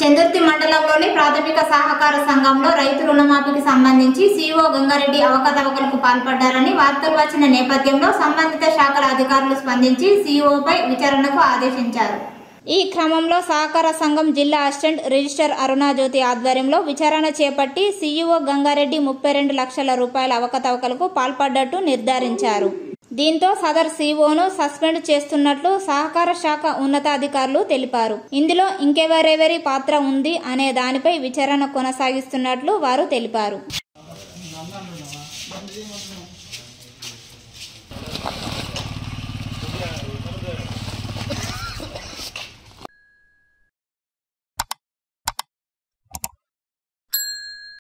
చందుర్తి మండలంలోని ప్రాథమిక సహకార సంఘంలో రైతు రుణమాఫీకి సంబంధించి సీఓ గంగారెడ్డి అవకతవకలకు పాల్పడ్డారని వార్తలు వచ్చిన నేపథ్యంలో సంబంధిత శాఖల అధికారులు స్పందించి సీఓపై విచారణకు ఆదేశించారు ఈ క్రమంలో సహకార సంఘం జిల్లా అసిస్టెంట్ రిజిస్టర్ అరుణాజ్యోతి ఆధ్వర్యంలో విచారణ చేపట్టి సీఈఓ గంగారెడ్డి ముప్పై రెండు లక్షల రూపాయల అవకతవకలకు పాల్పడ్డట్టు నిర్ధారించారు దీంతో సదర్ సీఓను సస్పెండ్ చేస్తున్నట్లు సహకార శాఖ ఉన్నతాధికారులు తెలిపారు ఇందులో ఇంకెవరెవరి పాత్ర ఉంది అనే దానిపై విచారణ కొనసాగిస్తున్నట్లు వారు తెలిపారు